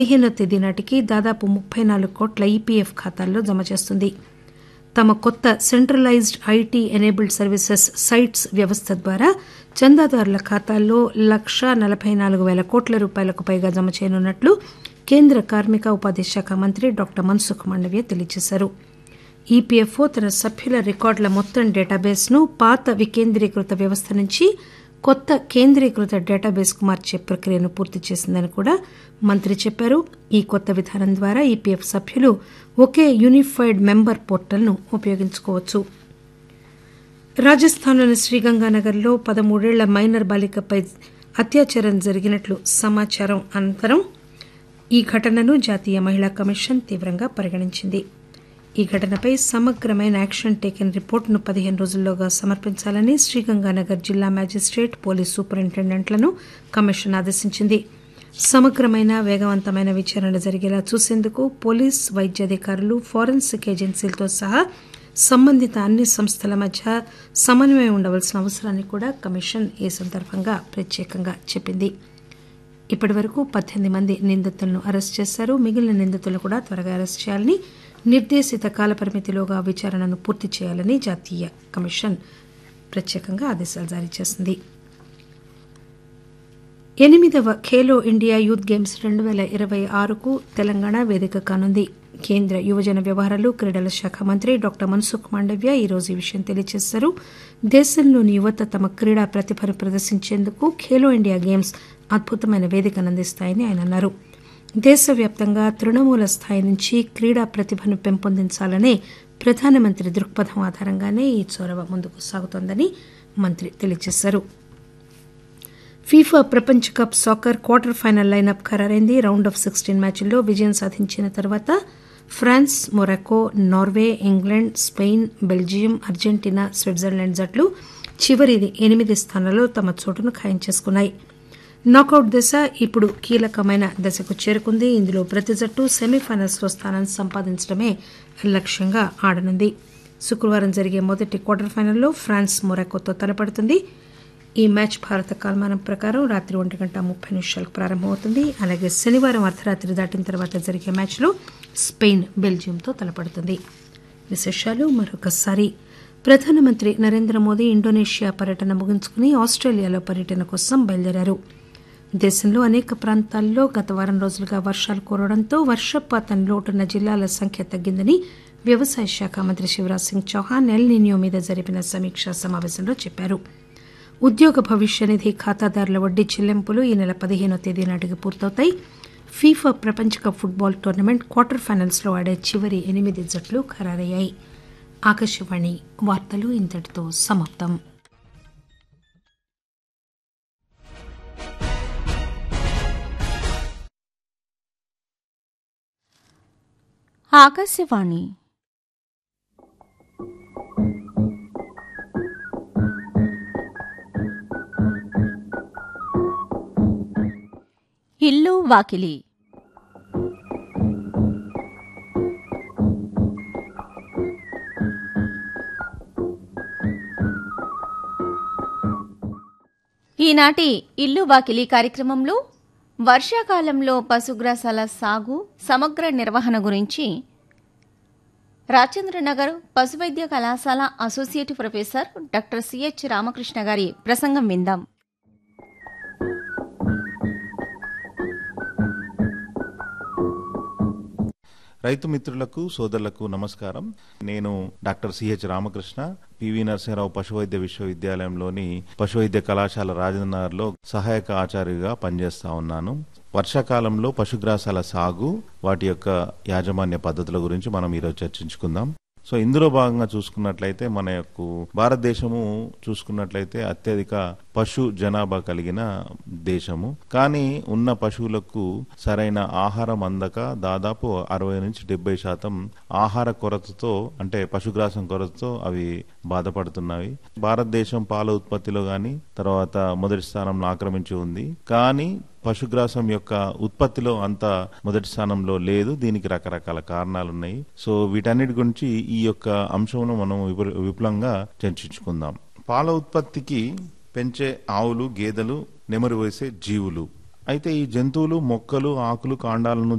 పదిహేనో తేదీ నాటికి దాదాపు ముప్పై నాలుగు కోట్ల ఈపీఎఫ్ ఖాతాల్లో జమ చేస్తుంది తమ కొత్త centralised IT enabled services sites వ్యవస్థ ద్వారా చందాదారుల ఖాతాల్లో లక్షా నలబై నాలుగు పేల కోట్ల రూపాయలకు పైగా జమ చేయనున్నట్లు కేంద్ర కార్మిక ఉపాధి శాఖ మంత్రి డాక్టర్ మన్సుఖ్ మాండవ్య తెలియజేశారు ఈపీఎఫ్ఓ తన సభ్యుల రికార్డుల మొత్తం డేటాబేస్ ను పాత వికేంద్రీకృత వ్యవస్థ నుంచి కొత్త కేంద్రీకృత డేటాబేస్ కు మార్చే ప్రక్రియను పూర్తి చేసిందని కూడా మంత్రి చెప్పారు ఈ కొత్త విధానం ద్వారా ఈపీఎఫ్ సభ్యులు ఒకే యూనిఫైడ్ మెంబర్ పోర్టల్ ను ఉపయోగించుకోవచ్చు రాజస్థాన్లోని శ్రీగంగానగర్లో పదమూడేళ్ల మైనర్ బాలికపై అత్యాచారం జరిగినట్లు సమాచారం అనంతరం ఈ ఘటనను జాతీయ మహిళా కమిషన్ తీవ్రంగా పరిగణించింది ఈ ఘటనపై సమగ్రమైన యాక్షన్ టేకెన్ రిపోర్టును పదిహేను రోజుల్లోగా సమర్పించాలని శ్రీగంగానగర్ జిల్లా మేజిస్టేట్ పోలీస్ సూపరింటెండెంట్లను కమిషన్ ఆదేశించింది సమగ్రమైన వేగవంతమైన విచారణ జరిగేలా చూసేందుకు పోలీస్ వైద్యాధికారులు ఫోరెన్సిక్ ఏజెన్సీలతో సహా సంబంధిత అన్ని సంస్థల మధ్య సమన్వయం ఉండవలసిన అవసరాన్ని కూడా కమిషన్ ఈ సందర్భంగా ప్రత్యేకంగా చెప్పింది ఇప్పటి వరకు పద్దెనిమిది మంది నిందితులను అరెస్ట్ చేశారు మిగిలిన నిందితులను కూడా త్వరగా అరెస్ట్ చేయాలని నిర్దేశిత కాలపరిమితిలోగా విచారణను పూర్తి చేయాలని జాతీయ కమిషన్ ప్రత్యేకంగా ఆదేశాలు జారీ చేసింది ఎనిమిదవ ఖేలో ఇండియా యూత్ గేమ్స్ రెండు పేల ఇరవై ఆరుకు తెలంగాణ వేదిక కానుంది కేంద్ర యువజన వ్యవహారాలు క్రీడల శాఖ మంత్రి డాక్టర్ మన్సుఖ్ మాండవ్య ఈరోజు ఈ విషయం తెలియజేశారు దేశంలోని యువత తమ క్రీడా ప్రతిభను ప్రదర్శించేందుకు ఖేలో ఇండియా గేమ్స్ అద్భుతమైన వేదికను అందిస్తాయని ఆయన అన్నారు దేశవ్యాప్తంగా తృణమూల స్థాయి నుంచి క్రీడా ప్రతిభను పెంపొందించాలనే ప్రధానమంత్రి దృక్పథం ఆధారంగానే ఈ చొరవ ముందుకు సాగుతోందని మంత్రి తెలియజేశారు ఫీఫా ప్రపంచ cup soccer quarter final lineup ఖరారైంది రౌండ్ ఆఫ్ సిక్స్టీన్ మ్యాచ్ల్లో విజయం సాధించిన తర్వాత France Morocco Norway England Spain Belgium Argentina Switzerland జట్లు చివరి ఎనిమిది స్థానాల్లో తమ చోటును ఖాయం చేసుకున్నాయి నాకౌట్ దశ ఇప్పుడు కీలకమైన దశకు చేరుకుంది ఇందులో ప్రతి జట్టు సెమీఫైనల్స్ లో స్థానం సంపాదించడమే లక్ష్యంగా ఆడనుంది శుక్రవారం జరిగే మొదటి క్వార్టర్ ఫైనల్లో ఫ్రాన్స్ మొరాకోతో తలపడుతుంది ఈ మ్యాచ్ భారత కాలమానం ప్రకారం రాత్రి ఒంటి గంట ముప్పై నిమిషాలకు ప్రారంభమవుతుంది అలాగే శనివారం అర్ధరాత్రి దాటిన తర్వాత జరిగే మ్యాచ్లో స్పెయిన్ బెల్జియంతో తలపడుతుంది విశేషాలు మరొకసారి ప్రధానమంత్రి నరేంద్ర మోదీ ఇండోనేషియా పర్యటన ముగించుకుని ఆస్ట్రేలియాలో పర్యటన కోసం బయలుదేరారు దేశంలో అనేక ప్రాంతాల్లో గత వారం రోజులుగా వర్షాలు కురవడంతో వర్షపాతం లోటున్న జిల్లాల సంఖ్య తగ్గిందని వ్యవసాయ శాఖ మంత్రి శివరాజ్ సింగ్ చౌహాన్ ఎల్ నినియో మీద జరిపిన సమీక్షా సమావేశంలో చెప్పారు ఉద్యోగ భవిష్య నిధి ఖాతాదారుల వడ్డీ చెల్లింపులు ఈ నెల పదిహేనో తేదీ నాటికి పూర్తవుతాయి ఫీఫా ప్రపంచ cup football tournament quarter finals లో ఆడే చివరి ఎనిమిది జట్లు ఖరారయ్యాయి ఆకాశవాణి వార్తలు ఇంతటితో సమాప్తం ఆకాశవాణి ఇల్లు వాకిలి ఈనాటి ఇల్లు వాకిలి కార్యక్రమంలో వర్షాకాలంలో పశుగ్రాసాల సాగు సమగ్ర నిర్వహణ గురించి రాజేంద్రనగర్ పశువైద్య కళాశాల associate professor doctor CH Ramakrishna గారి ప్రసంగం విందాం రైతు మిత్రులకు సోదరులకు నమస్కారం నేను doctor CH Ramakrishna PV Narasimha Rao పశువైద్య విశ్వవిద్యాలయంలోని పశువైద్య కళాశాల రాజనగర్లో సహాయక ఆచార్యుగా పనిచేస్తా ఉన్నాను వర్షాకాలంలో పశుగ్రాసాల సాగు వాటి యొక్క యాజమాన్య పద్ధతుల గురించి మనం ఈరోజు చర్చించుకుందాం సో ఇందులో భాగంగా చూసుకున్నట్లయితే మన యొక్క భారతదేశము చూసుకున్నట్లయితే అత్యధిక పశు జనాభా కలిగిన దేశము కానీ ఉన్న పశువులకు సరైన ఆహారం అందక దాదాపు అరవై నుంచి డెబ్బై శాతం ఆహార కొరతతో అంటే పశుగ్రాసం కొరతతో అవి బాధపడుతున్నవి భారతదేశం పాల ఉత్పత్తిలో గాని తర్వాత మొదటి స్థానంలో ఆక్రమించి ఉంది కానీ పశుగ్రాసం యొక్క ఉత్పత్తిలో అంత మొదటి స్థానంలో లేదు దీనికి రకరకాల కారణాలు ఉన్నాయి సో వీటన్నిటి గురించి ఈ యొక్క అంశంలో మనం విపు- విపులంగా చర్చించుకుందాం పాల ఉత్పత్తికి పెంచే ఆవులు గేదెలు నెమరు వేసే జీవులు అయితే ఈ జంతువులు మొక్కలు ఆకులు కాండాలను